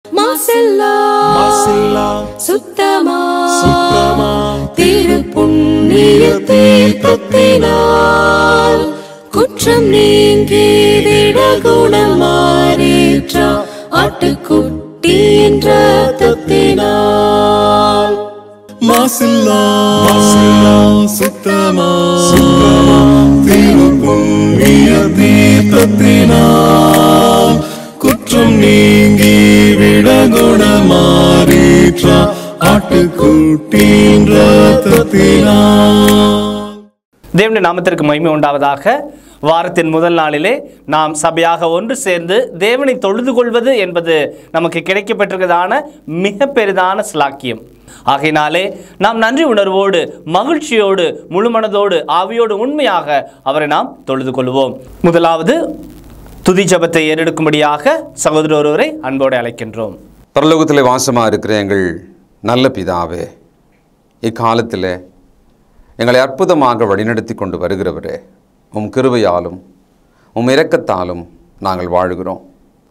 மாசெல்லா மாசில்லா சுத்தமா சுத்தமா திரு புண்ணிய தீர்த்தத்தினால் குற்றம் நீங்கி விடகுணம் மாறேற்ற ஆட்டுக்குட்டி என்ற தத்தினால் மாசில்லா மாசில்லா சுத்தமா சுத்தமா திருப்புண்ணிய தீர்த்தத்தினால் குற்றம் நீங்கி விடகுண மாறீற்ற ஆட்டுக்குட்டின் ரத்தத்தினால் தேவனுடைய நாமத்திற்கு மகிமை உண்டாவதாக வாரத்தின் முதல் நாளிலே நாம் சபையாக ஒன்று சேர்ந்து தேவனை தொழுது கொள்வது என்பது நமக்கு கிடைக்கப்பட்டிருக்கிறதான மிக பெரிதான சிலாக்கியம் ஆகையினாலே நாம் நன்றி உணர்வோடு மகிழ்ச்சியோடு முழு மனதோடு ஆவியோடு உண்மையாக அவரை நாம் தொழுது கொள்வோம் முதலாவது துதி ஜபத்தை ஏறெடுக்கும்படியாக சகோதரர் ஒருவரை அன்போடு அழைக்கின்றோம் பரலோகத்தில் வாசமாக இருக்கிற எங்கள் நல்ல பிதாவே இக்காலத்தில் எங்களை அற்புதமாக வழிநடத்தி கொண்டு வருகிறவரே உம் கிருபையாலும் உம் இரக்கத்தாலும் நாங்கள் வாழுகிறோம்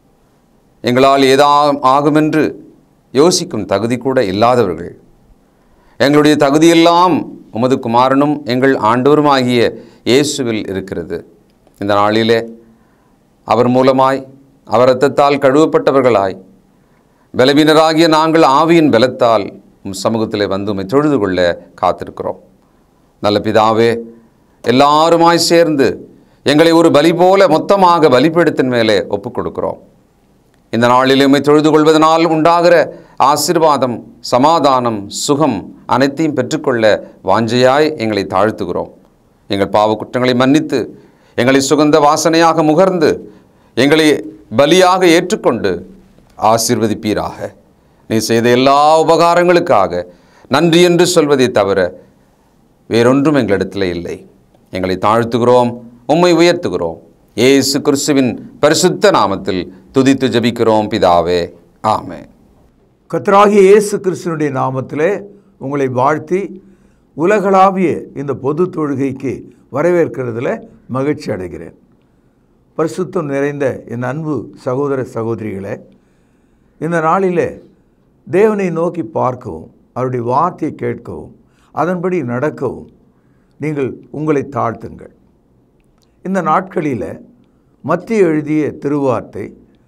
எங்களால் ஏதா ஆகுமென்று யோசிக்கும் தகுதி கூட இல்லாதவர்கள் எங்களுடைய தகுதியெல்லாம் உமது குமாரனும் எங்கள் ஆண்டவருமாகிய இயேசுவில் இருக்கிறது இந்த நாளிலே அவர் மூலமாய் அவர் இரத்தத்தால் கழுவப்பட்டவர்களாய் பலவீனராகிய நாங்கள் ஆவியின் பலத்தால் உம் சமூகத்திலே வந்து உம்மை தொழுது கொள்ள காத்திருக்கிறோம் நல்ல பிதாவே எல்லாருமாய் சேர்ந்து எங்களை ஒரு பலி போல மொத்தமாக பலிபீடத்தின் மேலே ஒப்புக் கொடுக்கிறோம் இந்த நாளில் உம்மை தொழுது கொள்வதனால் உண்டாகிற ஆசீர்வாதம் சமாதானம் சுகம் அனைத்தையும் பெற்றுக்கொள்ள வாஞ்சையாய் எங்களை தாழ்த்துகிறோம் எங்கள் பாவ குற்றங்களை மன்னித்து எங்களை சுகந்த வாசனையாக முகர்ந்து எங்களை பலியாக ஏற்றுக்கொண்டு ஆசீர்வதிப்பீராக நீ செய்த எல்லா உபகாரங்களுக்காக நன்றி என்று சொல்வதை தவிர வேறொன்றும் எங்களிடத்தில் இல்லை எங்களை தாழ்த்துகிறோம் உம்மை உயர்த்துகிறோம் இயேசு கிறிஸ்துவின் பரிசுத்த நாமத்தில் துதித்து ஜெபிக்கிறோம் பிதாவே ஆமென் கர்த்தராகிய இயேசு கிறிஸ்துனுடைய நாமத்திலே உங்களை வாழ்த்தி உலகளாவிய இந்த பொது தொழுகைக்கு வரவேற்கிறதுல மகிழ்ச்சி அடைகிறேன் பரிசுத்தம் நிறைந்த என் அன்பு சகோதர சகோதரிகளே இந்த நாளிலே தேவனை நோக்கி பார்க்கவும் அவருடைய வார்த்தையை கேட்கவும் அதன்படி நடக்கவும் நீங்கள் உங்களை தாழ்த்துங்கள் இந்த நாட்களில் மத்திய எழுதிய திருவார்த்தை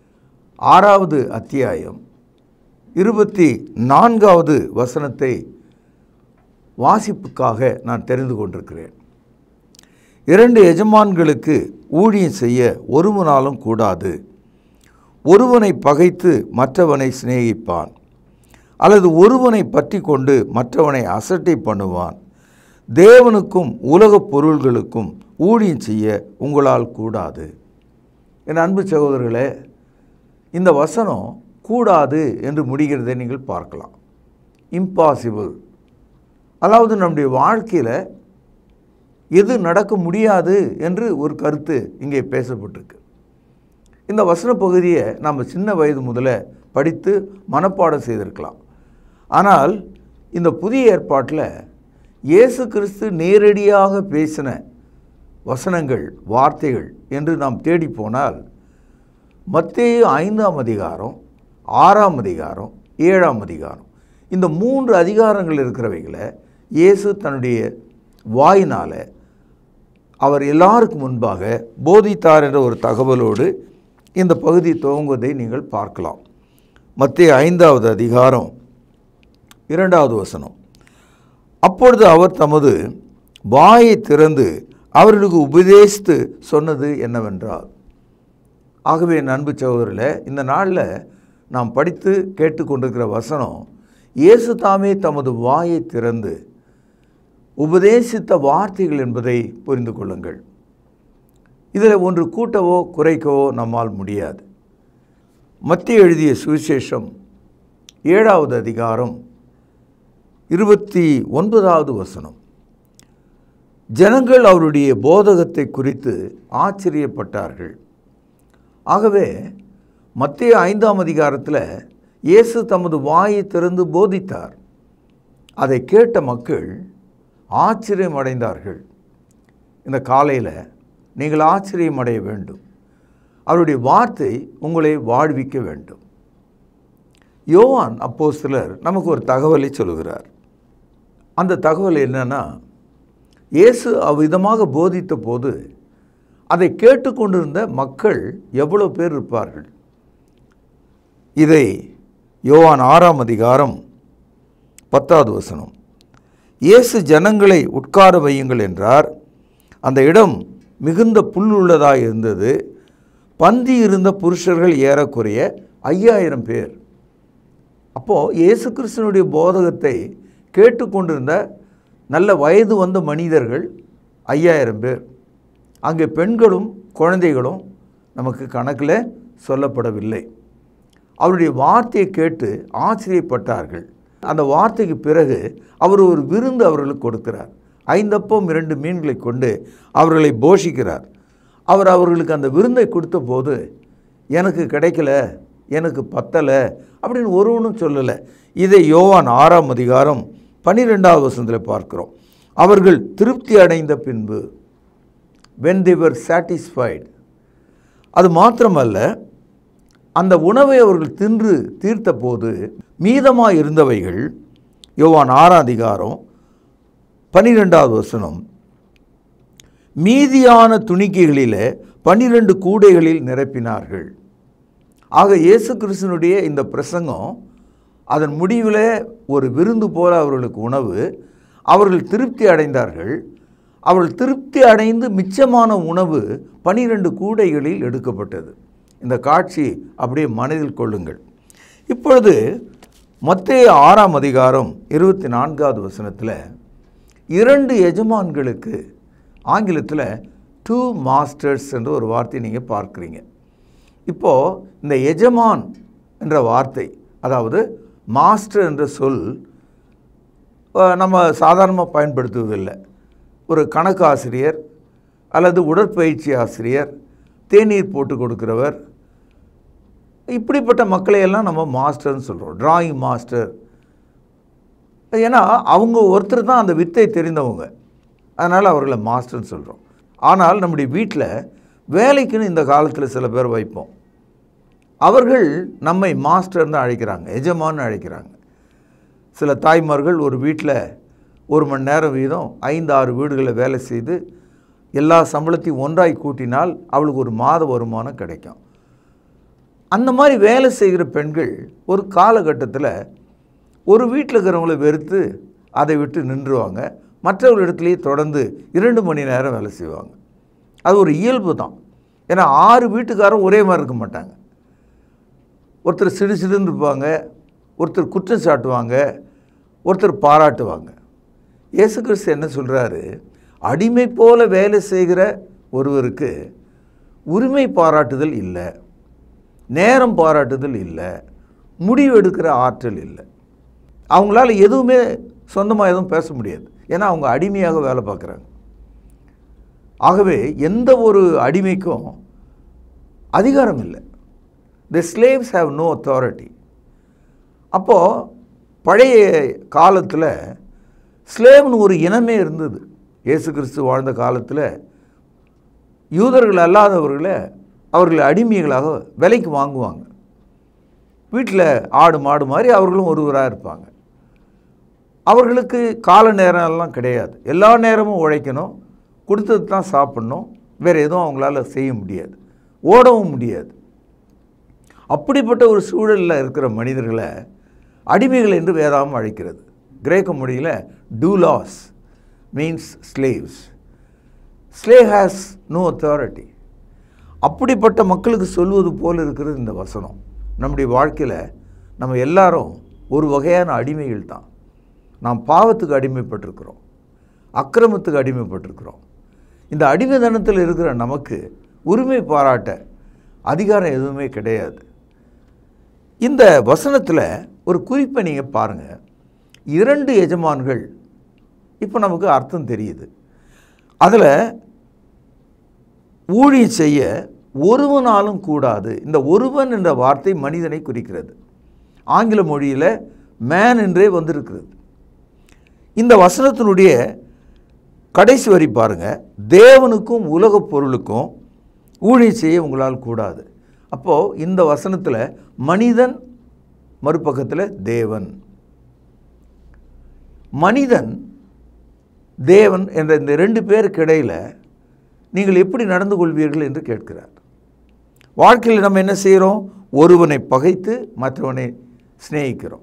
ஆறாவது அத்தியாயம் இருபத்தி நான்காவது வசனத்தை வாசிப்புக்காக நான் தெரிந்து கொண்டிருக்கிறேன் இரண்டு எஜமான்களுக்கு ஊழியம் செய்ய ஒருவனாலும் கூடாது ஒருவனை பகைத்து மற்றவனை சிநேகிப்பான் அல்லது ஒருவனை பற்றி கொண்டு மற்றவனை அசட்டை பண்ணுவான் தேவனுக்கும் உலகப் பொருள்களுக்கும் ஊழியம் செய்ய உங்களால் கூடாது என் அன்பு சகோதரர்களே இந்த வசனம் கூடாது என்று முடிகிறதை நீங்கள் பார்க்கலாம் இம்பாசிபிள் அதாவது நம்முடைய வாழ்க்கையில் எது நடக்க முடியாது என்று ஒரு கருத்து இங்கே பேசப்பட்டிருக்கு இந்த வசன பகுதியை நம்ம சின்ன வயது முதல்ல படித்து மனப்பாடம் செய்திருக்கலாம் ஆனால் இந்த புதிய ஏற்பாட்டில் இயேசு கிறிஸ்து நேரடியாக பேசின வசனங்கள் வார்த்தைகள் என்று நாம் தேடி போனால் மத்தேயு ஐந்தாம் அதிகாரம் ஆறாம் அதிகாரம் ஏழாம் அதிகாரம் இந்த மூன்று அதிகாரங்கள் இருக்கிறவைகளை இயேசு தன்னுடைய வாயினால் அவர் எல்லாருக்கும் முன்பாக போதித்தார் என்ற ஒரு தகவலோடு இந்த பகுதி துவங்குவதை நீங்கள் பார்க்கலாம் மத்திய ஐந்தாவது அதிகாரம் இரண்டாவது வசனம் அப்பொழுது அவர் தமது வாயை திறந்து அவர்களுக்கு உபதேசித்து சொன்னது என்னவென்றால் ஆகவே என் அன்பு சகோதரில் இந்த நாளில் நாம் படித்து கேட்டுக்கொண்டிருக்கிற வசனம் இயேசு தாமே தமது வாயை திறந்து உபதேசித்த வார்த்தைகள் என்பதை புரிந்து கொள்ளுங்கள் இதில் ஒன்று கூட்டவோ குறைக்கவோ நம்மால் முடியாது மத்திய எழுதிய சுவிசேஷம் ஏழாவது அதிகாரம் இருபத்தி ஒன்பதாவது வசனம் ஜனங்கள் அவருடைய போதகத்தை குறித்து ஆச்சரியப்பட்டார்கள் ஆகவே மத்திய ஐந்தாம் அதிகாரத்தில் இயேசு தமது வாயை திறந்து போதித்தார் அதை கேட்ட மக்கள் ஆச்சரியம் அடைந்தார்கள் இந்த காலையில் நீங்கள் ஆச்சரியம் அடைய வேண்டும் அவருடைய வார்த்தை உங்களை வாழ்விக்க வேண்டும் யோவான் அப்போஸ்தலர் நமக்கு ஒரு தகவலை சொல்லுகிறார் அந்த தகவல் என்னன்னா இயேசு அவ்விதமாக போதித்த போது அதை கேட்டுக்கொண்டிருந்த மக்கள் எவ்வளோ பேர் இருப்பார்கள் இதை யோவான் ஆறாம் அதிகாரம் பத்தாவது வசனம் இயேசு ஜனங்களை உட்கார வையுங்கள் என்றார் அந்த இடம் மிகுந்த புல் உள்ளதாக இருந்தது பந்தி இருந்த புருஷர்கள் ஏறக்குறைய ஐயாயிரம் பேர் அப்போது இயேசு கிறிஸ்தனுடைய போதகத்தை கேட்டுக்கொண்டிருந்த நல்ல வயது வந்த மனிதர்கள் ஐயாயிரம் பேர் அங்கே பெண்களும் குழந்தைகளும் நமக்கு கணக்கில் சொல்லப்படவில்லை அவருடைய வார்த்தையை கேட்டு ஆச்சரியப்பட்டார்கள் அந்த வார்த்தைக்கு பிறகு அவர் ஒரு விருந்து அவர்களுக்கு கொடுக்கிறார் ஐந்தப்பம் இரண்டு மீன்களை கொண்டு அவர்களை போஷிக்கிறார் அவர் அவர்களுக்கு அந்த விருந்தை கொடுத்த போது எனக்கு கிடைக்கல எனக்கு பத்தலை அப்படின்னு ஒருவனும் சொல்லலை இதை யோவான் ஆறாம் அதிகாரம் பன்னிரெண்டாவது வசனத்தில் பார்க்கிறோம் அவர்கள் திருப்தி அடைந்த பின்பு வென் they were satisfied அது மாத்திரமல்ல அந்த உணவை அவர்கள் தின்று தீர்த்த போது மீதமாக இருந்தவைகள் யோவான் ஆறாம் அதிகாரம் பன்னிரெண்டாவது வசனம் மீதியான துணிக்கைகளிலே பன்னிரண்டு கூடைகளில் நிரப்பினார்கள் ஆக இயேசு கிறிஸ்தனுடைய இந்த பிரசங்கம் அதன் முடிவில் ஒரு விருந்து போல அவர்களுக்கு உணவு அவர்கள் திருப்தி அடைந்தார்கள் அவர்கள் திருப்தி அடைந்து மிச்சமான உணவு பனிரெண்டு கூடைகளில் எடுக்கப்பட்டது இந்த காட்சி அப்படியே மனதில் கொள்ளுங்கள் இப்பொழுது மத்தேய ஆறாம் அதிகாரம் இருபத்தி நான்காவது வசனத்தில் இரண்டு எஜமான்களுக்கு ஆங்கிலத்தில் டூ மாஸ்டர்ஸ் என்ற ஒரு வார்த்தையை நீங்கள் பார்க்குறீங்க இப்போது இந்த எஜமான் என்ற வார்த்தை அதாவது மாஸ்டர் என்ற சொல் அஹ், நம்ம சாதாரணமாக பயன்படுத்துவதில்லை ஒரு கணக்கு ஆசிரியர் அல்லது உடற்பயிற்சி ஆசிரியர் தேநீர் போட்டு கொடுக்கிறவர் இப்படிப்பட்ட மக்களையெல்லாம் நம்ம மாஸ்டர்னு சொல்கிறோம் டிராயிங் மாஸ்டர் ஏன்னா அவங்க ஒருத்தர் தான் அந்த வித்தை தெரிந்தவங்க அதனால் அவர்களை மாஸ்டர்னு சொல்கிறோம் ஆனால் நம்முடைய வீட்டில் வேலைக்குன்னு இந்த காலத்தில் சில பேர் வைப்போம் அவர்கள் நம்மை மாஸ்டர்னு அழைக்கிறாங்க எஜமான்னு அழைக்கிறாங்க சில தாய்மார்கள் ஒரு வீட்டில் ஒரு மணி நேரம் வீதம் ஐந்து ஆறு வீடுகளை வேலை செய்து எல்லா சம்பளத்தையும் ஒன்றாய் கூட்டினால் அவளுக்கு ஒரு மாத வருமானம் கிடைக்கும் அந்த மாதிரி வேலை செய்கிற பெண்கள் ஒரு காலகட்டத்தில் ஒரு வீட்டில் இருக்கிறவங்கள வெறுத்து அதை விட்டு நின்றுவாங்க மற்றவர்களிடத்துலேயே தொடர்ந்து இரண்டு மணி நேரம் வேலை செய்வாங்க அது ஒரு இயல்பு தான் ஏன்னா ஆறு வீட்டுக்காரும் ஒரே மாதிரி இருக்க மாட்டாங்க ஒருத்தர் சிடு சிடுன்னு இருப்பாங்க ஒருத்தர் குற்றம் சாட்டுவாங்க ஒருத்தர் பாராட்டுவாங்க இயேசு கிறிஸ்து என்ன சொல்கிறாரு அடிமை போல வேலை செய்கிற ஒருவருக்கு உரிமை பாராட்டுதல் இல்லை நேரம் பாராட்டுதல் இல்லை முடிவு எடுக்கிற ஆற்றல் இல்லை அவங்களால எதுவுமே சொந்தமாக எதுவும் பேச முடியாது ஏன்னா அவங்க அடிமையாக வேலை பார்க்குறாங்க ஆகவே எந்த ஒரு அடிமைக்கும் அதிகாரம் இல்லை the slaves have no authority அப்போது பழைய காலத்தில் ஸ்லேவ்னு ஒரு இனமே இருந்தது இயேசு கிறிஸ்து வாழ்ந்த காலத்தில் யூதர்கள் அல்லாதவர்களை அவர்களை அடிமைகளாக விலைக்கு வாங்குவாங்க வீட்டில் ஆடு மாடு மாதிரி அவர்களும் ஒருவராக இருப்பாங்க அவர்களுக்கு கால நேரம் எல்லாம் கிடையாது எல்லா நேரமும் உழைக்கணும் கொடுத்தது தான் சாப்பிட்ணும் வேறு எதுவும் அவங்களால செய்ய முடியாது ஓடவும் முடியாது அப்படிப்பட்ட ஒரு சூழலில் இருக்கிற மனிதர்களை அடிமைகள் என்று வேதாகம் அழைக்கிறது கிரேக்க மொழியில் டூலாஸ் means slaves slave has no authority அப்படிப்பட்ட மக்களுக்கு சொல்வது போல் இருக்கிறது இந்த வசனம் நம்முடைய வாழ்க்கையில் நம்ம எல்லாரும் ஒரு வகையான அடிமைகள் தான் நாம் பாவத்துக்கு அடிமைப்பட்டிருக்கிறோம் அக்கிரமத்துக்கு அடிமைப்பட்டிருக்கிறோம் இந்த அடிமைதனத்தில் இருக்கிற நமக்கு உரிமை பாராட்ட அதிகாரம் எதுவுமே கிடையாது இந்த வசனத்தில் ஒரு குறிப்பை நீங்கள் பாருங்கள் இரண்டு எஜமான்கள் இப்போ நமக்கு அர்த்தம் தெரியுது அதில் ஊழியம் செய்ய ஒருவனாலும் கூடாது இந்த ஒருவன் என்ற வார்த்தை மனிதனை குறிக்கிறது ஆங்கில மொழியில் மேன் என்றே வந்திருக்கிறது இந்த வசனத்தினுடைய கடைசி வரி பாருங்க தேவனுக்கும் உலகப் பொருளுக்கும் ஊழியம் செய்ய உங்களால் கூடாது அப்போது இந்த வசனத்தில் மனிதன் மறுபக்கத்தில் தேவன் மனிதன் தேவன் என்ற இந்த ரெண்டு பேருக்கு இடையில் நீங்கள் எப்படி நடந்து கொள்வீர்கள் என்று கேட்கிறார் வாழ்க்கையில் நம்ம என்ன செய்கிறோம் ஒருவனை பகைத்து மற்றவனை சிநேகிக்கிறோம்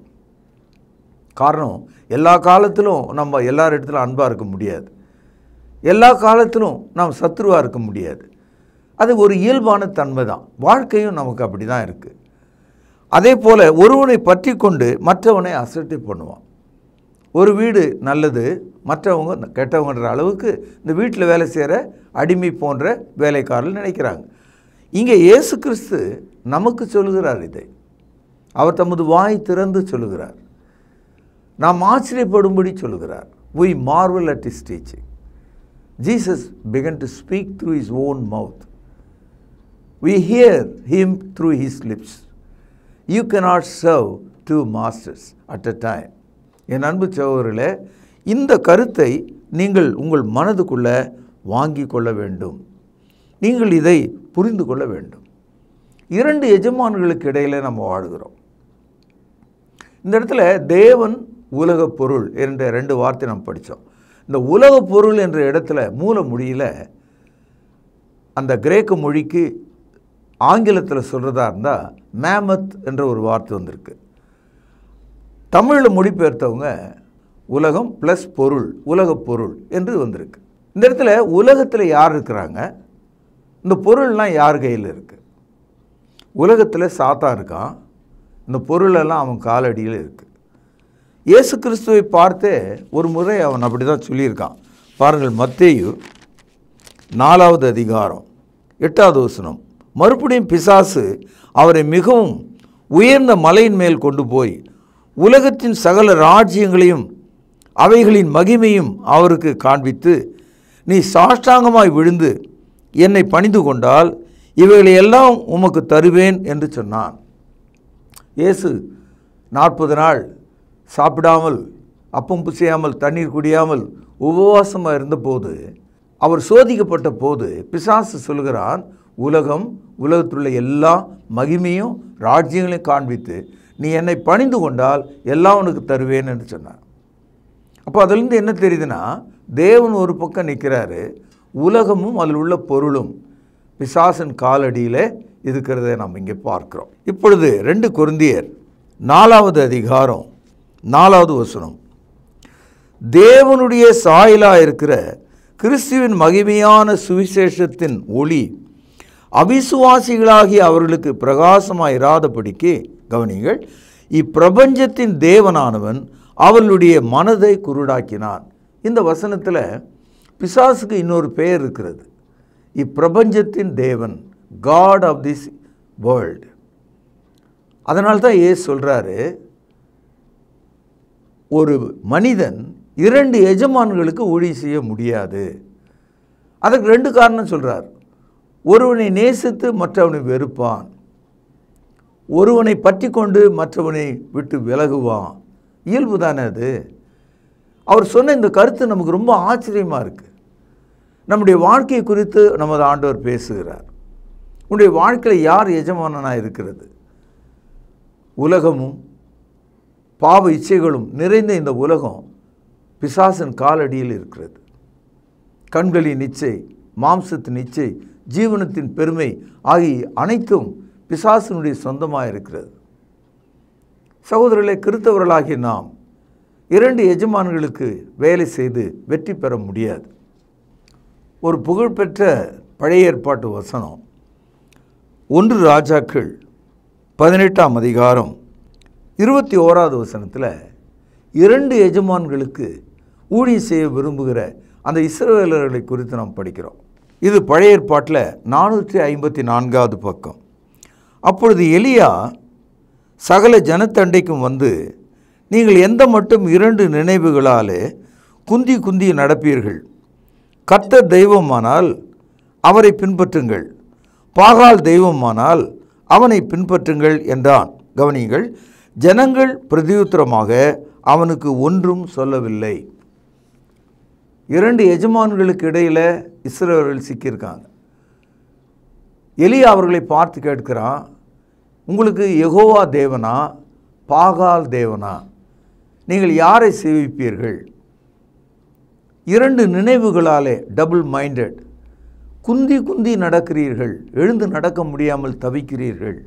காரணம் எல்லா காலத்திலும் நம்ம எல்லார் இடத்துலையும் அன்பாக இருக்க முடியாது எல்லா காலத்திலும் நாம் சத்ருவாக இருக்க முடியாது அது ஒரு இயல்பான தன்மை தான் வாழ்க்கையும் நமக்கு அப்படி தான் இருக்குது அதே போல் ஒருவனை பற்றி கொண்டு மற்றவனை அசட்டை பண்ணுவான் ஒரு வீடு நல்லது மற்றவங்க கெட்டவங்கன்ற அளவுக்கு இந்த வீட்டில் வேலை செய்கிற அடிமை போன்ற வேலைக்காரர்கள் நினைக்கிறாங்க இங்கே இயேசு கிறிஸ்து நமக்கு சொல்லுகிறார் இதை அவர் தமது வாய் திறந்து சொல்லுகிறார் நாம் ஆச்சரியப்படும்படி சொல்லுகிறார் we marvel at his teaching jesus began to speak through his own mouth we hear him through his lips you cannot serve two masters at a time என் அன்பு சகோதரர்களே இந்த கருத்தை நீங்கள் உங்கள் மனதுக்குள்ள வாங்கி கொள்ள வேண்டும் நீங்கள் இதை புரிந்து கொள்ள வேண்டும் இரண்டு எஜமான்களுக்கு இடையில நம்ம வாழ்கிறோம் இந்த இடத்துல தேவன் உலக பொருள் என்ற ரெண்டு வார்த்தை நாம் படித்தோம் இந்த உலக பொருள் என்ற இடத்துல மூல மொழியில் அந்த கிரேக்க மொழிக்கு ஆங்கிலத்தில் சொல்கிறதா இருந்தால் மேமத் என்ற ஒரு வார்த்தை வந்திருக்கு தமிழில் மொழிபெயர்த்தவங்க உலகம் ப்ளஸ் பொருள் உலக பொருள் என்று வந்திருக்கு இந்த இடத்துல உலகத்தில் யார் இருக்கிறாங்க இந்த பொருள்லாம் யார் கையில் இருக்குது உலகத்தில் சாத்தா இருக்கான் இந்த பொருளெல்லாம் அவன் காலடியில் இருக்குது இயேசு கிறிஸ்துவை பார்த்தே ஒரு முறை அவன் அப்படி தான் சொல்லியிருக்கான் பாருங்கள் மத்தேயு நாலாவது அதிகாரம் எட்டாவது வசனம் மறுபடியும் பிசாசு அவரை மிகவும் உயர்ந்த மலையின் மேல் கொண்டு போய் உலகத்தின் சகல ராஜ்யங்களையும் அவைகளின் மகிமையும் அவருக்கு காண்பித்து நீ சாஷ்டாங்கமாய் விழுந்து என்னை பணிந்து கொண்டால் இவைகளை எல்லாம் உமக்கு தருவேன் என்று சொன்னான் இயேசு நாற்பது நாள் சாப்பிடாமல் அப்பம் புசியாமல் தண்ணீர் குடியாமல் உபவாசமாக இருந்தபோது அவர் சோதிக்கப்பட்ட போது பிசாசு சொல்கிறான் உலகம் உலகத்துள்ள எல்லா மகிமையும் ராஜ்யங்களையும் காண்பித்து நீ என்னை பணிந்து கொண்டால் எல்லாம் உனக்கு தருவேன் என்று சொன்னான் அப்போ அதிலிருந்து என்ன தெரியுதுன்னா தேவன் ஒரு பக்கம் நிற்கிறாரு உலகமும் அதில் உள்ள பொருளும் பிசாசன் காலடியில் இருக்கிறதை நாம் இங்கே பார்க்கிறோம் இப்பொழுது ரெண்டு குருந்தியர் நாலாவது அதிகாரம் நாலாவது வசனம் தேவனுடைய சாயலாக இருக்கிற கிறிஸ்துவின் மகிமையான சுவிசேஷத்தின் ஒளி அவிசுவாசிகளாகிய அவர்களுக்கு பிரகாசமாக இராதபடிக்கு கவனிங்கள் இப்பிரபஞ்சத்தின் தேவனானவன் அவர்களுடைய மனதை குருடாக்கினான் இந்த வசனத்தில் பிசாசுக்கு இன்னொரு பெயர் இருக்கிறது இப்பிரபஞ்சத்தின் தேவன் காட் ஆஃப் திஸ் வேர்ல்டு அதனால தான் ஏசு சொல்கிறாரு ஒரு மனிதன் இரண்டு எஜமான்களுக்கு ஊழியம் செய்ய முடியாது அதுக்கு ரெண்டு காரணம் சொல்கிறார் ஒருவனை நேசித்து மற்றவனை வெறுப்பான் ஒருவனை பற்றி கொண்டு மற்றவனை விட்டு விலகுவான் இயல்பு தானே அது அவர் சொன்ன இந்த கருத்து நமக்கு ரொம்ப ஆச்சரியமாக இருக்குது நம்முடைய வாழ்க்கை குறித்து நமது ஆண்டவர் பேசுகிறார் உன்னுடைய வாழ்க்கையில் யார் எஜமானனாக இருக்கிறது உலகமும் பாவ இச்சைகளும் நிறைந்த இந்த உலகம் பிசாசன் காலடியில் இருக்கிறது கண்களின் இச்சை மாம்சத்தின் இச்சை ஜீவனத்தின் பெருமை ஆகிய அனைத்தும் பிசாசனுடைய சொந்தமாக இருக்கிறது சகோதரர்களை கிறித்தவர்களாகிய நாம் இரண்டு எஜமான்களுக்கு வேலை செய்து வெற்றி பெற முடியாது ஒரு புகழ்பெற்ற பழைய ஏற்பாட்டு வசனம் ஒன்று ராஜாக்கள் பதினெட்டாம் அதிகாரம் இருபத்தி ஓராவது வசனத்தில் இரண்டு எஜமான்களுக்கு ஊழியம் செய்ய விரும்புகிற அந்த இஸ்ரவேலர்களை குறித்து நாம் படிக்கிறோம் இது பழைய ஏற்பாட்டில் நானூற்றி ஐம்பத்தி நான்காவது பக்கம் அப்பொழுது எலியா சகல ஜனத்தண்டைக்கும் வந்து நீங்கள் எந்த மட்டும் இரண்டு நினைவுகளாலே குந்தி குந்தி நடப்பீர்கள் கர்த்தர் தெய்வமானால் அவரை பின்பற்றுங்கள் பாகால் தெய்வமானால் அவனை பின்பற்றுங்கள் என்றான் கவனியுங்கள் ஜனங்கள் பிரதியுத்தரமாக அவனுக்கு ஒன்றும் சொல்லவில்லை இரண்டு எஜமான்களுக்கு இடையில் இஸ்ரவேலர்கள் சிக்கியிருக்காங்க எலியா அவர்களை பார்த்து கேட்கிறான் உங்களுக்கு யெகோவா தேவனா பாகால் தேவனா நீங்கள் யாரை சேவிப்பீர்கள் இரண்டு நினைவுகளாலே டபுள் மைண்டட் குந்தி குந்தி நடக்கிறீர்கள் எழுந்து நடக்க முடியாமல் தவிக்கிறீர்கள்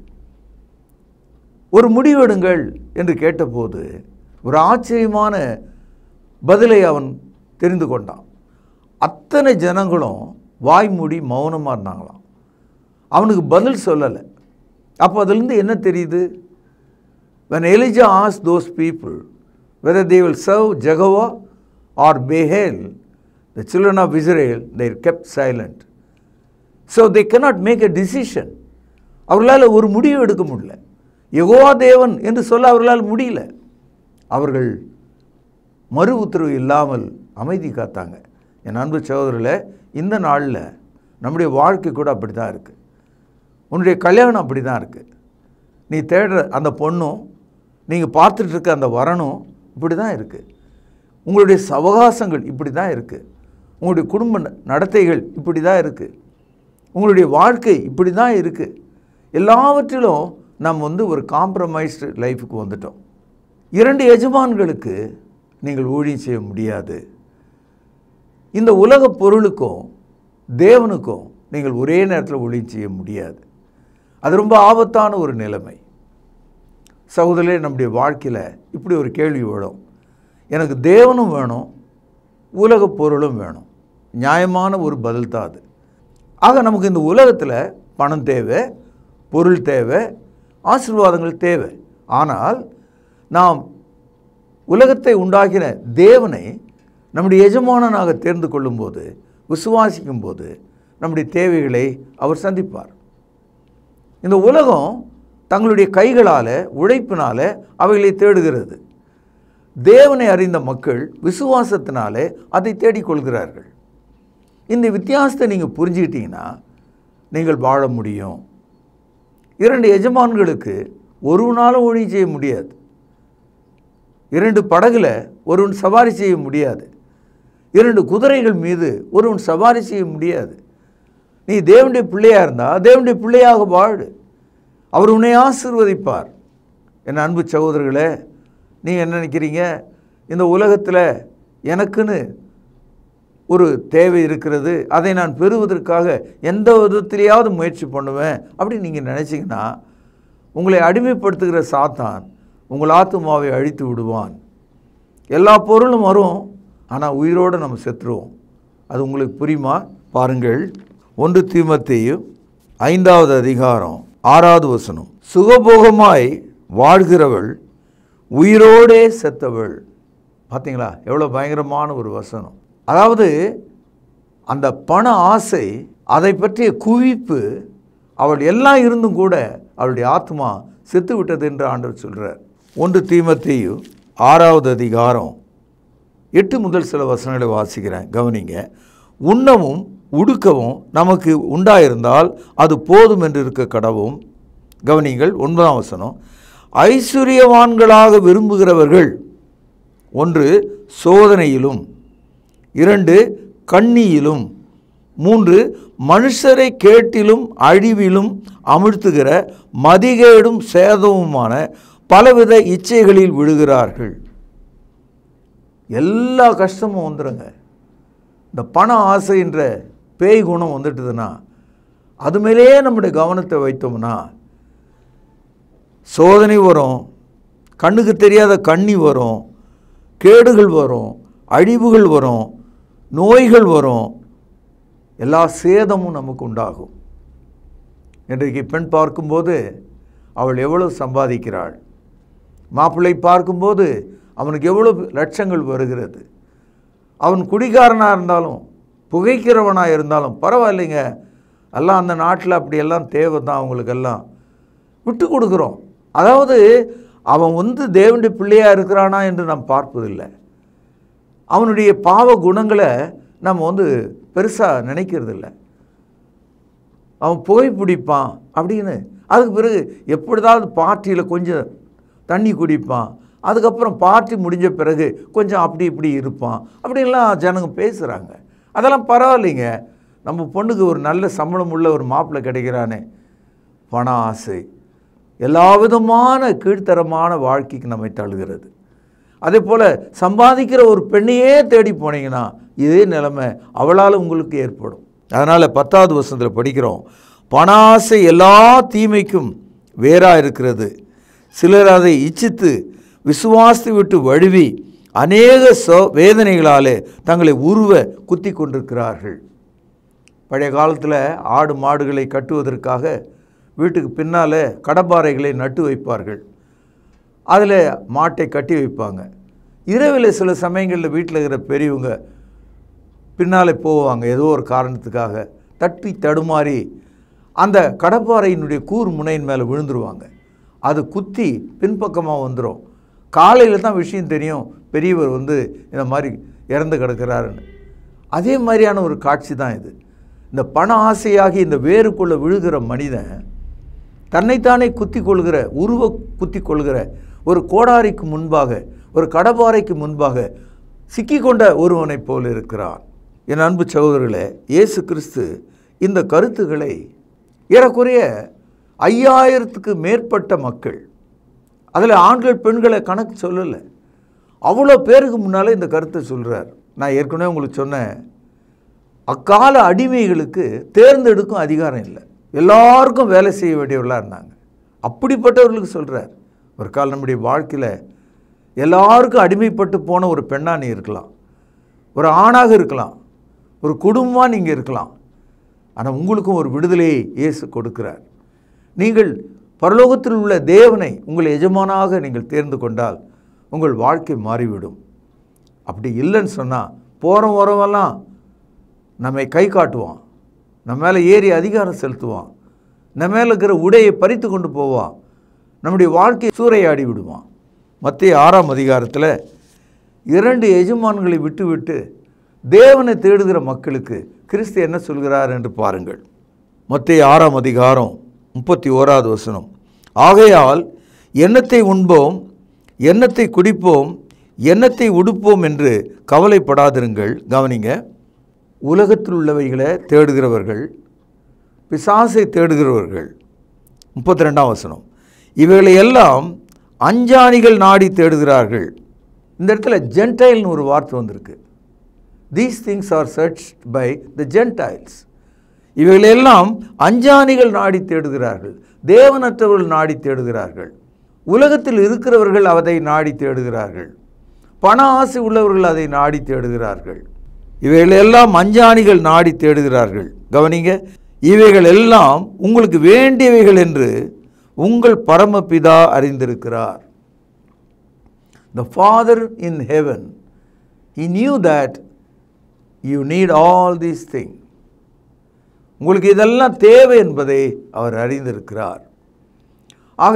ஒரு முடிவெடுங்கள் என்று கேட்டபோது ஒரு ஆச்சரியமான பதிலை அவன் தெரிந்து கொண்டான் அத்தனை ஜனங்களும் வாய் மூடி மௌனமாக இருந்தாங்களாம் அவனுக்கு பதில் சொல்லலை அப்போ அதுலேருந்து என்ன தெரியுது when Elijah asked those people whether they will serve Jehovah or Baal, the children of Israel, they kept silent. So they cannot make a decision. அவர்களால் ஒரு முடிவு எடுக்க முடியல யெகோவா தேவன் என்று சொல்ல அவர்களால் முடியல அவர்கள் மறு உத்தரவு இல்லாமல் அமைதி காத்தாங்க என் அன்பு சகோதரில் இந்த நாளில் நம்முடைய வாழ்க்கை கூட அப்படி தான் இருக்குது உன்னுடைய கல்யாணம் அப்படி தான் இருக்குது நீ தேடுற அந்த பொண்ணும் நீங்கள் பார்த்துட்டு இருக்க அந்த வரனும் இப்படி தான் இருக்குது உங்களுடைய சவகாசங்கள் இப்படி தான் இருக்குது உங்களுடைய குடும்ப ந- நடத்தைகள் இப்படி தான் இருக்குது உங்களுடைய வாழ்க்கை இப்படி தான் இருக்குது எல்லாவற்றிலும் நாம் வந்து ஒரு காம்ப்ரமைஸ்டு லைஃபுக்கு வந்துட்டோம் இரண்டு எஜமான்களுக்கு நீங்கள் ஊழியம் செய்ய முடியாது இந்த உலக பொருளுக்கும் தேவனுக்கும் நீங்கள் ஒரே நேரத்தில் ஊழியம் செய்ய முடியாது அது ரொம்ப ஆபத்தான ஒரு நிலைமை சகோதரே நம்முடைய வாழ்க்கையில் இப்படி ஒரு கேள்வி விழும் எனக்கு தேவனும் வேணும் உலக பொருளும் வேணும் நியாயமான ஒரு பதில் தான் அது ஆக நமக்கு இந்த உலகத்தில் பணம் தேவை பொருள் தேவை ஆசீர்வாதங்கள் தேவை ஆனால் நாம் உலகத்தை உண்டாக்கின தேவனை நம்முடைய எஜமானனாக தேர்ந்து கொள்ளும்போது விசுவாசிக்கும் போது நம்முடைய தேவைகளை அவர் சந்திப்பார் இந்த உலகம் தங்களுடைய கைகளால் உழைப்பினால அவைகளை தேடுகிறது தேவனை அறிந்த மக்கள் விசுவாசத்தினாலே அதை தேடிக்கொள்கிறார்கள் இந்த வித்தியாசத்தை நீங்கள் புரிஞ்சுக்கிட்டீங்கன்னா நீங்கள் வாழ முடியும் இரண்டு எஜமான்களுக்கு ஒருவனாலும் ஊழியம் செய்ய முடியாது இரண்டு படகுல ஒருவன் சவாரி செய்ய முடியாது இரண்டு குதிரைகள் மீது ஒருவன் சவாரி செய்ய முடியாது நீ தேவனுடைய பிள்ளையா இருந்தால் தேவனுடைய பிள்ளையாக வாழு அவர் உன்னை ஆசீர்வதிப்பார் என் அன்பு சகோதரர்களே நீங்கள் என்ன நினைக்கிறீங்க இந்த உலகத்தில் எனக்குன்னு ஒரு தேவை இருக்கிறது அதை நான் பெறுவதற்காக எந்த விதத்திலேயாவது முயற்சி பண்ணுவேன் அப்படின்னு நீங்கள் நினச்சிங்கன்னா உங்களை அடிமைப்படுத்துகிற சாத்தான் உங்கள் ஆத்துமாவை அழித்து விடுவான் எல்லா பொருளும் வரும் ஆனால் உயிரோடு நம்ம செத்துருவோம் அது உங்களுக்கு புரியுமா பாருங்கள் ஒன்று தீமத்தேயு ஐந்தாவது அதிகாரம் ஆறாவது வசனம் சுகபோகமாய் வாழ்கிறவள் உயிரோடே செத்தவள் பார்த்தீங்களா எவ்வளோ பயங்கரமான ஒரு வசனம் அதாவது அந்த பண ஆசை அதை பற்றிய குவிப்பு அவள் எல்லாம் இருந்தும் கூட அவளுடைய ஆத்மா செத்து விட்டது என்று ஆண்டவர் சொல்கிறார் ஒன்று தீமத்தேயு ஆறாவது அதிகாரம் எட்டு முதல் சில வசனங்களை வாசிக்கிறேன் கவனிங்க உண்ணவும் உடுக்கவும் நமக்கு உண்டாயிருந்தால் அது போதும் என்று இருக்க கடவும் கவனிங்கள் ஒன்பதாம் வசனம் ஐஸ்வர்யவான்களாக விரும்புகிறவர்கள் ஒன்று சோதனையிலும் இரண்டு கண்ணியிலும் மூன்று மனுஷரை கேட்டிலும் அழிவிலும் அமிழ்த்துகிற மதிகேடும் சேதமுமான பலவித இச்சைகளில் விழுகிறார்கள் எல்லா கஷ்டமும் வந்துடுங்க இந்த பண ஆசைன்ற பேய் குணம் வந்துட்டுதுன்னா அது மேலேயே நம்முடைய கவனத்தை வைத்தோம்னா சோதனை வரும் கண்ணுக்கு தெரியாத கண்ணி வரும் கேடுகள் வரும் அழிவுகள் வரும் நோய்கள் வரும் எல்லா சேதமும் நமக்கு உண்டாகும் இன்றைக்கு பெண் பார்க்கும்போது அவள் எவ்வளவு சம்பாதிக்கிறாள் மாப்பிள்ளை பார்க்கும்போது அவனுக்கு எவ்வளவு லட்சங்கள் வருகிறது அவன் குடிகாரனாக இருந்தாலும் புகைக்கிறவனாக இருந்தாலும் பரவாயில்லைங்க எல்லாம் அந்த நாட்டில் அப்படியெல்லாம் தேவை தான் அவங்களுக்கெல்லாம் விட்டு கொடுக்குறோம் அதாவது அவன் வந்து தேவனுடைய பிள்ளையாக இருக்கிறானா என்று நாம் பார்ப்பதில்லை அவனுடைய பாவ குணங்களை நம்ம வந்து பெருசாக நினைக்கிறதில்ல அவன் புகைப்பிடிப்பான் அப்படின்னு அதுக்கு பிறகு எப்படிதாவது பார்ட்டியில் கொஞ்சம் தண்ணி குடிப்பான் அதுக்கப்புறம் பார்ட்டி முடிஞ்ச பிறகு கொஞ்சம் அப்படி இப்படி இருப்பான் அப்படின்லாம் ஜனங்க பேசுகிறாங்க அதெல்லாம் பரவாயில்லைங்க நம்ம பொண்ணுக்கு ஒரு நல்ல சம்பளம் உள்ள ஒரு மாப்பிள்ளை கிடைக்கிறானே பண ஆசை எல்லா விதமான கீழ்த்தரமான வாழ்க்கைக்கு நம்மை தள்ளுகிறது அதே போல் சம்பாதிக்கிற ஒரு பெண்ணையே தேடி போனீங்கன்னா இதே நிலைமை அவளால் உங்களுக்கு ஏற்படும் அதனால் பத்தாவது வருஷத்தில் படிக்கிறோம் பணாசை எல்லா தீமைக்கும் வேறாக இருக்கிறது சிலர் அதை இச்சித்து விசுவாசத்தை விட்டு வழுவி அநேக சோ வேதனைகளாலே தங்களை உருவ குத்தி கொண்டிருக்கிறார்கள் பழைய காலத்தில் ஆடு மாடுகளை கட்டுவதற்காக வீட்டுக்கு பின்னால் கடப்பாறைகளை நட்டு வைப்பார்கள் அதில் மாட்டை கட்டி வைப்பாங்க இரவில் சில சமயங்களில் வீட்டில் இருக்கிற பெரியவங்க பின்னாலே போவாங்க ஏதோ ஒரு காரணத்துக்காக தட்டி தடுமாறி அந்த கடப்பாறையினுடைய கூர் முனையின் மேலே விழுந்துருவாங்க அது குத்தி பின்பக்கமாக வந்துடும் காலையில் தான் விஷயம் தெரியும் பெரியவர் வந்து இந்த மாதிரி இறந்து கிடக்கிறாருன்னு அதே மாதிரியான ஒரு காட்சி தான் இது இந்த பண ஆசையாகி இந்த வேருக்குள்ளே விழுகிற மனிதன் தன்னைத்தானே குத்தி கொள்கிற உருவ குத்தி கொள்கிற ஒரு கோடாரிக்கு முன்பாக ஒரு கடப்பாறைக்கு முன்பாக சிக்கிக்கொண்ட ஒருவனைப் போல் இருக்கிறான் என் அன்பு சகோதரர்களே இயேசு கிறிஸ்து இந்த கருத்துக்களை ஏறக்குறைய ஐயாயிரத்துக்கு மேற்பட்ட மக்கள் அதில் ஆண்கள் பெண்களை கணக்கு சொல்லலை அவ்வளோ பேருக்கு முன்னால் இந்த கருத்தை சொல்கிறார் நான் ஏற்கனவே உங்களுக்கு சொன்னேன் அக்கால அடிமைகளுக்கு தேர்ந்தெடுக்கும் அதிகாரம் இல்லை எல்லாருக்கும் வேலை செய்ய வேண்டியவர்களாக இருந்தாங்க அப்படிப்பட்டவர்களுக்கு சொல்கிறார் ஒரு கால் நம்முடைய வாழ்க்கையில் எல்லாருக்கும் அடிமைப்பட்டு போன ஒரு பெண்ணாக நீ இருக்கலாம் ஒரு ஆணாக இருக்கலாம் ஒரு குடும்பமாக நீங்கள் இருக்கலாம் ஆனால் உங்களுக்கும் ஒரு விடுதலையை இயேசு கொடுக்கிறார் நீங்கள் பரலோகத்தில் உள்ள தேவனை உங்கள் எஜமானாக நீங்கள் தேர்ந்து கொண்டால் உங்கள் வாழ்க்கை மாறிவிடும் அப்படி இல்லைன்னு சொன்னால் போகிற வரவெல்லாம் நம்மை கை காட்டுவான் நம்ம மேலே ஏறி அதிகாரம் செலுத்துவான் நம்ம மேலே இருக்கிற உடையை பறித்து கொண்டு போவான் நம்முடைய வாழ்க்கையை சூறையாடி விடுவான் மத்திய ஆறாம் அதிகாரத்தில் இரண்டு எஜமான்களை விட்டுவிட்டு தேவனை தேடுகிற மக்களுக்கு கிறிஸ்து என்ன சொல்கிறார் என்று பாருங்கள் மத்திய ஆறாம் அதிகாரம் முப்பத்தி ஓராவது வசனம் ஆகையால் எண்ணத்தை உண்போம் எண்ணத்தை குடிப்போம் எண்ணத்தை உடுப்போம் என்று கவலைப்படாதிருங்கள் கவனிங்க உலகத்தில் உள்ளவைகளை தேடுகிறவர்கள் பிசாசை தேடுகிறவர்கள் முப்பத்தி ரெண்டாம் வசனம் இவைகளை எல்லாம் அஞ்சாணிகள் நாடி தேடுகிறார்கள் இந்த இடத்துல ஜென்டைல்னு ஒரு வார்த்தை வந்திருக்கு these things are church by the Gentiles இவைகளெல்லாம் அஞ்சாணிகள் நாடி தேடுகிறார்கள் தேவனற்றவர்கள் நாடி தேடுகிறார்கள் உலகத்தில் இருக்கிறவர்கள் அதை நாடி தேடுகிறார்கள் பண ஆசை உள்ளவர்கள் அதை நாடி தேடுகிறார்கள் இவைகள் எல்லாம் அஞ்சாணிகள் நாடி தேடுகிறார்கள் கவனிங்க இவைகள் எல்லாம் உங்களுக்கு வேண்டியவைகள் என்று உங்கள் பரமபிதா அறிந்திருக்கிறார் The Father in heaven, He knew that you need all these things. உங்களுக்கு இதெல்லாம் தேவை என்பதை அவர் அறிந்திருக்கிறார் ஆக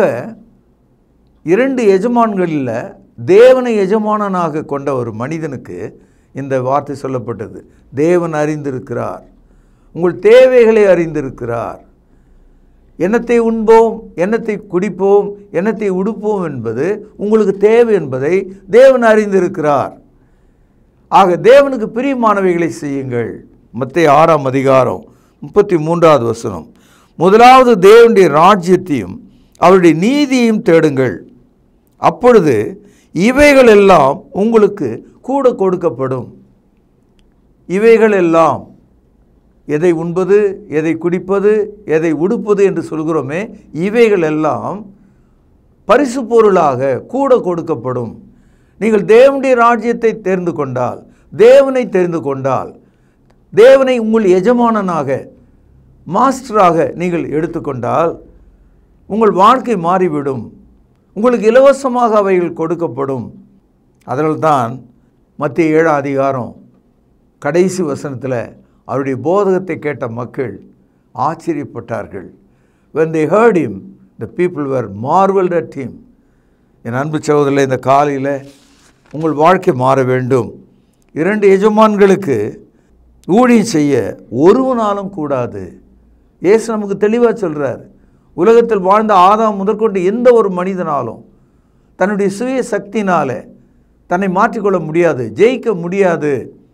இரண்டு எஜமான்களில் தேவனை எஜமானனாக கொண்ட ஒரு மனிதனுக்கு இந்த வார்த்தை சொல்லப்பட்டது தேவன் அறிந்திருக்கிறார் உங்கள் தேவைகளை அறிந்திருக்கிறார் எண்ணத்தை உண்போம் எண்ணத்தை குடிப்போம் எண்ணத்தை உடுப்போம் என்பது உங்களுக்கு தேவை என்பதை தேவன் அறிந்திருக்கிறார் ஆக தேவனுக்கு பிரியமானவைகளை செய்யுங்கள் மத்திய ஆறாம் அதிகாரம் முப்பத்தி மூன்றாவது வசனம் முதலாவது தேவனுடைய ராஜ்யத்தையும் அவருடைய நீதியையும் தேடுங்கள் அப்பொழுது இவைகள் எல்லாம் உங்களுக்கு கூட கொடுக்கப்படும் இவைகள் எல்லாம் எதை உண்பது எதை குடிப்பது எதை உடுப்பது என்று சொல்கிறோமே இவைகள் எல்லாம் பரிசு பொருளாக கூட கொடுக்கப்படும் நீங்கள் தேவனுடைய ராஜ்யத்தை தெரிந்து கொண்டால் தேவனை தெரிந்து கொண்டால் தேவனை உங்கள் எஜமானனாக மாஸ்டராக நீங்கள் எடுத்துக்கொண்டால் உங்கள் வாழ்க்கை மாறிவிடும் உங்களுக்கு இலவசமாக அவைகள் கொடுக்கப்படும் அதனால்தான் மத்திய ஏழாம் அதிகாரம் கடைசி வசனத்தில் அவருடைய போதகத்தை கேட்ட மக்கள் ஆச்சரியப்பட்டார்கள் when they heard him the people were marveled at him என் அன்பு சகோதரில் இந்த காலையில் உங்கள் வாழ்க்கை மாற வேண்டும் இரண்டு எஜமான்களுக்கு ஊழியம் செய்ய ஒருவனாலும் கூடாது இயேசு நமக்கு தெளிவாக சொல்கிறார் உலகத்தில் வாழ்ந்த ஆதாம் முதற்கொண்டு எந்த ஒரு மனிதனாலும் தன்னுடைய சுய சக்தினால தன்னை மாற்றிக்கொள்ள முடியாது ஜெயிக்க முடியாது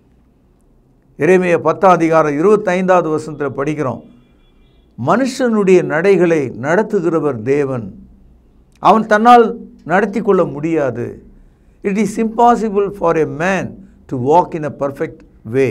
இறைமைய பத்தாம் அதிகாரம் இருபத்தைந்தாவது வசனத்தில் படிக்கிறோம் மனுஷனுடைய நடைகளை நடத்துகிறவர் தேவன் அவன் தன்னால் நடத்தி கொள்ள முடியாது it is impossible for a man to walk in a perfect way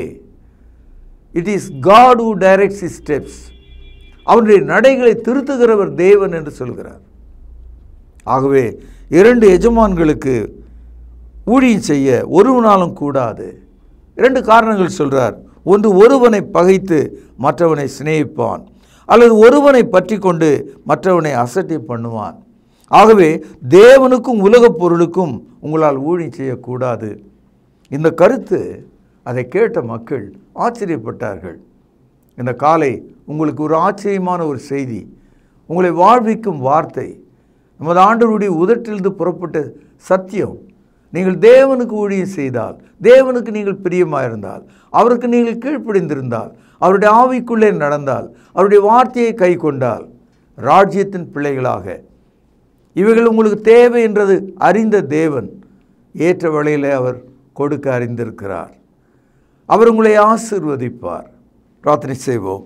it is God who directs is steps அவனுடைய நடைகளை திருத்துகிறவர் தேவன் என்று சொல்கிறார் ஆகவே இரண்டு எஜமான்களுக்கு ஊழியம் செய்ய ஒருவனாலும் கூடாது இரண்டு காரணங்கள் சொல்றார் ஒன்று ஒருவனை பகைத்து மற்றவனை சிநேகிப்பான் அல்லது ஒருவனை பற்றி கொண்டு மற்றவனை அசட்டை பண்ணுவான் ஆகவே தேவனுக்கும் உலகப் பொருளுக்கும் உங்களால் ஊழியம் செய்யக்கூடாது இந்த கருத்து அதை கேட்ட மக்கள் ஆச்சரியப்பட்டார்கள் இந்த காலை உங்களுக்கு ஒரு ஆச்சரியமான ஒரு செய்தி உங்களை வாழ்விக்கும் வார்த்தை நமது ஆண்டவருடைய உதட்டிலிருந்து புறப்பட்ட சத்தியம் நீங்கள் தேவனுக்கு ஊழியம் செய்தால் தேவனுக்கு நீங்கள் பிரியமாக இருந்தால் அவருக்கு நீங்கள் கீழ்ப்படிந்திருந்தால் அவருடைய ஆவிக்குள்ளே நடந்தால் அவருடைய வார்த்தையை கை கொண்டால் ராஜ்யத்தின் பிள்ளைகளாக இவைகள் உங்களுக்கு தேவை என்றது அறிந்த தேவன் ஏற்ற வழியில் அவர் கொடுக்க அறிந்திருக்கிறார் அவர் உங்களை ஆசிர்வதிப்பார் பிரார்த்தனை செய்வோம்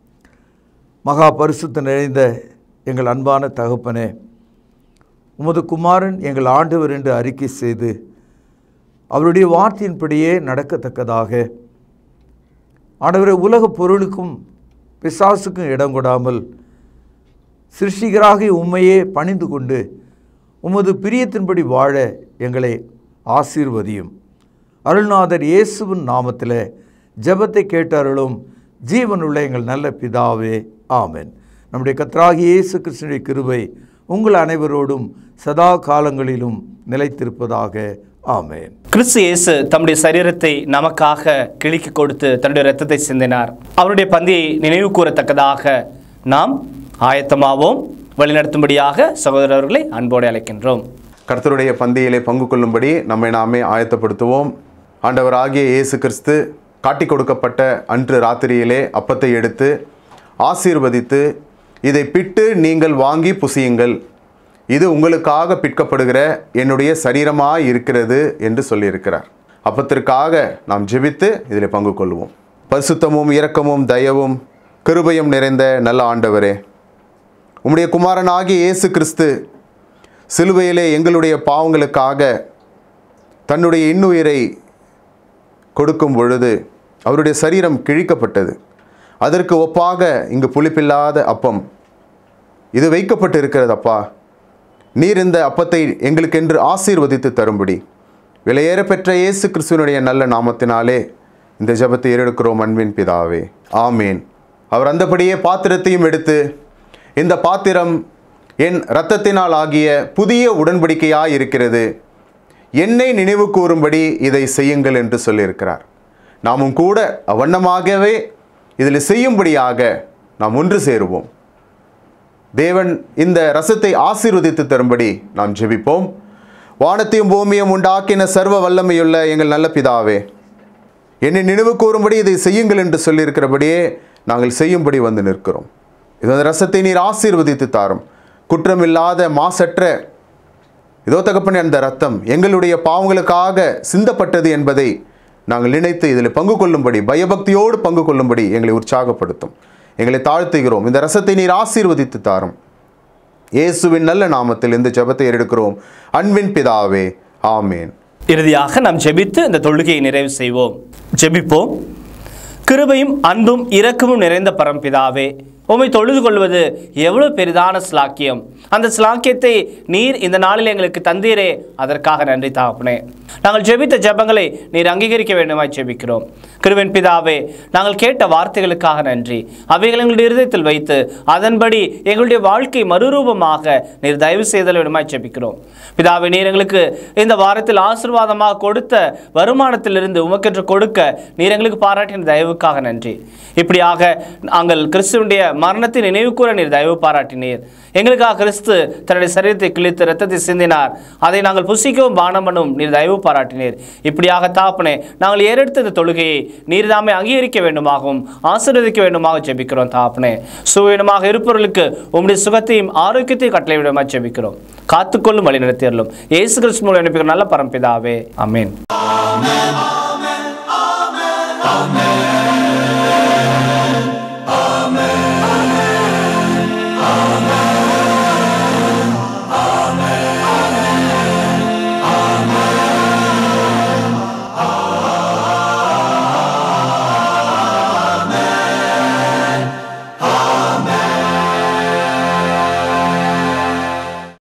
மகா பரிசுத்த நிறைந்த எங்கள் அன்பான தகப்பனே உமது குமாரன் எங்கள் ஆண்டவர் என்று அறிக்கை செய்து அவருடைய வார்த்தையின்படியே நடக்கத்தக்கதாக ஆண்டவரை உலகப் பொருளுக்கும் பிசாசுக்கும் இடம் கொடாமல் சிருஷ்டிகராகிய உம்மையே பணிந்து கொண்டு உமது பிரியத்தின்படி வாழ எங்களை ஆசீர்வதியும் அருள்நாதர் இயேசுவின் நாமத்தில் ஜெபத்தை கேட்டருளும் ஜீவனுள்ள எங்கள் நல்ல பிதாவே ஆமென் நம்முடைய கத்ராகி இயேசு கிருஷ்ணனுடைய கிருபை உங்கள் அனைவரோடும் சதா காலங்களிலும் நிலைத்திருப்பதாக ஆமென் கிறிஸ்து இயேசு தம்முடைய சரீரத்தை நமக்காக கிழிக்கு கொடுத்து தன்னுடைய இரத்தத்தை சிந்தினார் அவருடைய பந்தியை நினைவு கூறத்தக்கதாக நாம் ஆயத்தமாவோம் வழிநடத்தும்படியாக சகோதரர்களை அன்போடு அழைக்கின்றோம் கர்த்தருடைய பந்தியிலே பங்கு கொள்ளும்படி நம்மை நாமே ஆயத்தப்படுத்துவோம் ஆண்டவராகிய இயேசு கிறிஸ்து காட்டிக் கொடுக்கப்பட்ட அன்று ராத்திரியிலே அப்பத்தை எடுத்து ஆசீர்வதித்து இதை பிட்டு நீங்கள் வாங்கி புசியுங்கள் இது உங்களுக்காக பிற்கப்படுகிற என்னுடைய சரீரமாய் இருக்கிறது என்று சொல்லியிருக்கிறார் அப்பத்திற்காக நாம் ஜெபித்து இதில் பங்கு கொள்வோம் பரிசுத்தமும் இரக்கமும் தயவும் கிருபையும் நிறைந்த நல்ல ஆண்டவரே உம்முடைய குமாரனாகிய இயேசு கிறிஸ்து சிலுவையிலே எங்களுடைய பாவங்களுக்காக தன்னுடைய இன்னுயிரை கொடுக்கும் பொழுது அவருடைய சரீரம் கிழிக்கப்பட்டது அதற்கு ஒப்பாக இங்கு புளிப்பில்லாத அப்பம் இது வைக்கப்பட்டு இருக்கிறது அப்பா நீர் இந்த அப்பத்தை எங்களுக்கென்று ஆசீர்வதித்து தரும்படி விலையேற பெற்ற இயேசு கிறிஸ்துவனுடைய நல்ல நாமத்தினாலே இந்த ஜெபத்தை ஏறெடுக்கிறோம் அன்பின் பிதாவே ஆமேன் அவர் அந்தபடியே பாத்திரத்தையும் எடுத்து இந்த பாத்திரம் என் இரத்தத்தினால் ஆகிய புதிய உடன்படிக்கையாய் இருக்கிறது என்னை நினைவு கூறும்படி இதை செய்யுங்கள் என்று சொல்லியிருக்கிறார் நாமும் கூட அவ்வண்ணமாகவே இதில் செய்யும்படியாக நாம் ஒன்று சேருவோம் தேவன் இந்த ரசத்தை ஆசீர்வதித்து தரும்படி நாம் ஜெபிப்போம் வானத்தையும் பூமியும் உண்டாக்கின சர்வ வல்லமையுள்ள எங்கள் நல்ல பிதாவே என்னை நினைவு கூறும்படி இதை செய்யுங்கள் என்று சொல்லியிருக்கிறபடியே நாங்கள் செய்யும்படி வந்து நிற்கிறோம் இந்த ரசத்தை நீர் ஆசீர்வதித்து தாரும் குற்றமில்லாத மாசற்ற இதோ தகப்பனே அந்த ரத்தம் எங்களுடைய பாவங்களுக்காக சிந்தப்பட்டது என்பதை நாங்கள் நினைத்து இதில் பங்கு கொள்ளும்படி பயபக்தியோடு பங்கு கொள்ளும்படி எங்களை உற்சாகப்படுத்தும் எங்களை தாழ்த்துகிறோம் இந்த ரசத்தை நீர் ஆசீர்வதித்து தாரும் இயேசுவின் நல்ல நாமத்தில் இந்த ஜெபத்தை எடுக்கிறோம் அன்பின் பிதாவே ஆமேன் இறுதியாக நாம் ஜெபித்து இந்த தொழுகையை நிறைவு செய்வோம் ஜெபிப்போம் கிருபையும் அன்பும் இரக்கமும் நிறைந்த பரம்பிதாவே உம்மை தொழுது கொள்வது எவ்வளவு பெரிதான ஸ்லாக்கியம் அந்த ஸ்லாக்கியத்தை நீர் இந்த நாளில் எங்களுக்கு தந்தீரே அதற்காக நன்றி தாப்பனே நாங்கள் ஜெபித்த ஜெபங்களை நீர் அங்கீகரிக்க வேண்டுமாய் ஜெபிக்கிறோம் கிருவின் பிதாவே நாங்கள் கேட்ட வார்த்தைகளுக்காக நன்றி அவைகள் எங்களுடைய இருதயத்தில் வைத்து அதன்படி எங்களுடைய வாழ்க்கை மறுரூபமாக நீர் தயவு செய்தல் வேண்டுமாய் ஜெபிக்கிறோம் பிதாவே நீர் எங்களுக்கு இந்த வாரத்தில் ஆசீர்வாதமாக கொடுத்த வருமானத்திலிருந்து உமக்கென்று கொடுக்க நீர் எங்களுக்கு பாராட்டின தயவுக்காக நன்றி இப்படியாக நாங்கள் கிறிஸ்துவனுடைய மரணத்தை நினைவு கூற நீர் தயவு பாராட்டினீர் எங்களுக்காக கிறிஸ்து தன்னுடைய சரீரத்தை கிழித்து ரத்தத்தை சிந்தினார் அதை நாங்கள் புசிக்கவும் பானம் பண்ணவும் நீர் தயவு பாராட்டினீர் இப்படியாக தாப்பனே நாங்கள் ஏறெடுத்த இந்த தொழுகையை நீர் தாமே அங்கீகரிக்க வேண்டுமாகவும் ஆசீர்வதிக்க வேண்டுமாக ஜெபிக்கிறோம் தாப்பனே சுவீனமாக இருப்பவர்களுக்கு உம்முடைய சுகத்தையும் ஆரோக்கியத்தையும் கட்டளை விடமாக ஜெபிக்கிறோம் காத்துக்கொள்ளும் வழி நடத்தியறலும் இயேசு கிறிஸ்து மூலம் அனுப்பிக்கிற நல்ல பரம்பிதாவே அமேன் Amen.